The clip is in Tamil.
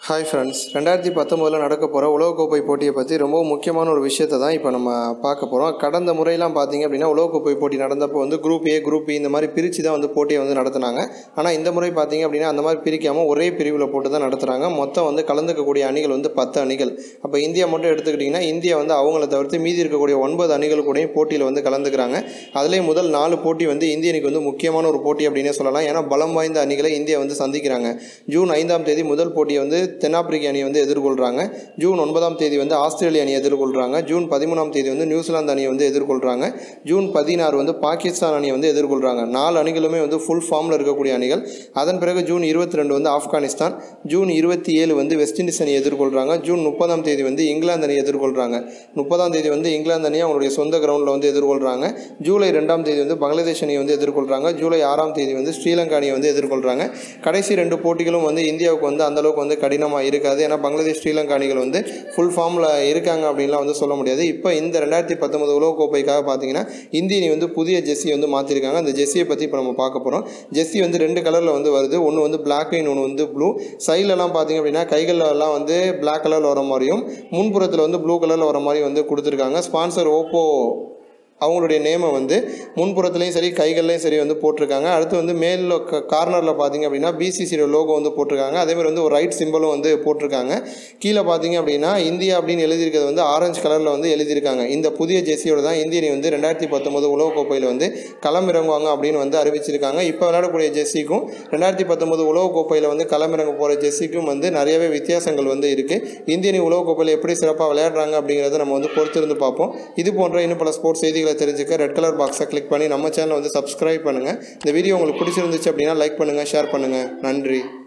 ஹாய் ஃப்ரெண்ட்ஸ் ரெண்டாயிரத்தி பத்தொம்போதில் நடக்க போகிற உலகக்கோப்பை போட்டியை பற்றி ரொம்ப முக்கியமான ஒரு விஷயத்தை தான் இப்போ நம்ம பார்க்க போகிறோம் கடந்த முறையெல்லாம் பார்த்தீங்க அப்படின்னா உலகக்கோப்பை போட்டி நடந்தப்போ வந்து குரூப் ஏ குரூப் இந்த மாதிரி பிரித்து தான் வந்து போட்டியை வந்து நடத்துனாங்க ஆனால் இந்த முறை பார்த்தீங்க அப்படின்னா அந்த மாதிரி பிரிக்காமல் ஒரே பிரிவில் போட்டு தான் நடத்துகிறாங்க மொத்தம் வந்து கலந்துக்கக்கூடிய அணிகள் வந்து பத்து அணிகள் அப்போ இந்தியா மட்டும் எடுத்துக்கிட்டிங்கன்னா இந்தியா வந்து அவங்கள தவிர்த்து மீதி இருக்கக்கூடிய ஒன்பது அணிகள் கூடயும் போட்டியில் வந்து கலந்துக்கிறாங்க அதுலேயும் முதல் நாலு போட்டி வந்து இந்திய அணிக்கு வந்து முக்கியமான ஒரு போட்டி அப்படின்னே சொல்லலாம் ஏன்னா பலம் வாய்ந்த அணிகளை இந்தியா வந்து சந்திக்கிறாங்க ஜூன் ஐந்தாம் தேதி முதல் போட்டியை வந்து தென்னாப்பிரிக்க அணியை வந்து எதிர்கொள்கிறாங்க ஜூன் ஒன்பதாம் தேதி வந்து ஆஸ்திரேலிய அணியை எதிர்கொள்கிறாங்க ஜூன் பதிமூணாம் தேதி வந்து நியூசிலாந்து அணியை வந்து எதிர்கொள்கிறாங்க ஜூன் பதினாறு வந்து பாகிஸ்தான் அணியை வந்து எதிர்கொள்கிறாங்க நாலு அணிகளுமே வந்து ஃபுல் ஃபார்மில் இருக்கக்கூடிய அணிகள் அதன் பிறகு ஜூன் இருபத்தி ரெண்டு வந்து ஆப்கானிஸ்தான் ஜூன் இருபத்தி ஏழு வந்து வெஸ்ட் இண்டீஸ் அணியை எதிர்கொள்கிறாங்க ஜூன் முப்பதாம் தேதி வந்து இங்கிலாந்து அணியை எதிர்கொள்கிறாங்க முப்பதாம் தேதி வந்து இங்கிலாந்து அணியை அவங்களுடைய சொந்த கிரவுண்டில் வந்து எதிர்கொள்கிறாங்க ஜூலை ரெண்டாம் தேதி வந்து பங்களாதேஷ் அணியை வந்து எதிர்கொள்கிறாங்க ஜூலை ஆறாம் தேதி வந்து ஸ்ரீலங்கா அணியை வந்து எதிர்கொள்கிறாங்க கடைசி ரெண்டு போட்டிகளும் வந்து இந்தியாவுக்கு வந்து அந்தளவுக்கு வந்து கடினமாக இருக்காது ஏன்னா பங்களாதேஷ் ஸ்ரீலங்கா அணிகள் வந்து ஃபுல் ஃபார்மில் இருக்காங்க அப்படின்லாம் வந்து சொல்ல முடியாது இப்போ இந்த ரெண்டாயிரத்தி பத்தொன்பது உலகக்கோப்பைக்காக பார்த்தீங்கன்னா இந்திய அணி வந்து புதிய ஜெஸ்ஸி வந்து மாற்றிருக்காங்க அந்த ஜெஸ்ஸியை பற்றி இப்போ நம்ம பார்க்க போகிறோம் ஜெஸ்ஸி வந்து ரெண்டு கலரில் வந்து வருது ஒன்று வந்து பிளாக் அண்ட் ஒன்று வந்து ப்ளூ சைட்லலாம் பார்த்தீங்க அப்படின்னா கைகளில் எல்லாம் வந்து பிளாக் கலரில் வர மாதிரியும் முன்புறத்தில் வந்து ப்ளூ கலரில் வர மாதிரி வந்து கொடுத்துருக்காங்க ஸ்பான்சர் ஓப்போ அவங்களுடைய நேமை வந்து முன்புறத்துலேயும் சரி கைகள்லையும் சரி வந்து போட்டிருக்காங்க அடுத்து வந்து மேலில் க கார்னரில் பார்த்தீங்க அப்படின்னா பிசிசியோட லோகோ வந்து போட்டிருக்காங்க அதேமாதிரி வந்து ஒரு ரைட் சிம்பிளும் வந்து போட்டிருக்காங்க கீழே பார்த்தீங்க அப்படின்னா இந்தியா அப்படின்னு எழுதியிருக்கிறது வந்து ஆரஞ்சு கலரில் வந்து எழுதியிருக்காங்க இந்த புதிய ஜெர்சியோட தான் இந்திய அணி வந்து ரெண்டாயிரத்தி பத்தொம்போது உலகக்கோப்பையில் வந்து களமிறங்குவாங்க அப்படின்னு வந்து அறிவிச்சிருக்காங்க இப்போ விளையாடக்கூடிய ஜெர்சிக்கும் ரெண்டாயிரத்தி பத்தொம்போது உலகக்கோப்பையில் வந்து களமிறங்க போகிற ஜெர்சிக்கும் வந்து நிறையவே வித்தியாசங்கள் வந்து இருக்குது இந்திய அணி உலகக்கோப்பையில் எப்படி சிறப்பாக விளையாடுறாங்க அப்படிங்கிறத நம்ம வந்து பொறுத்திருந்து பார்ப்போம் இது போன்ற இன்னும் பல ஸ்போர்ட்ஸ் செய்திகளை தெரிஞ்சுக்க ரெட் கலர் பாக்ஸை கிளிக் பண்ணி நம்ம சேனலை வந்து சப்ஸ்கிரைப் பண்ணுங்கள் இந்த வீடியோ உங்களுக்கு பிடிச்சிருந்துச்சு அப்படின்னா லைக் பண்ணுங்கள் ஷேர் பண்ணுங்கள் நன்றி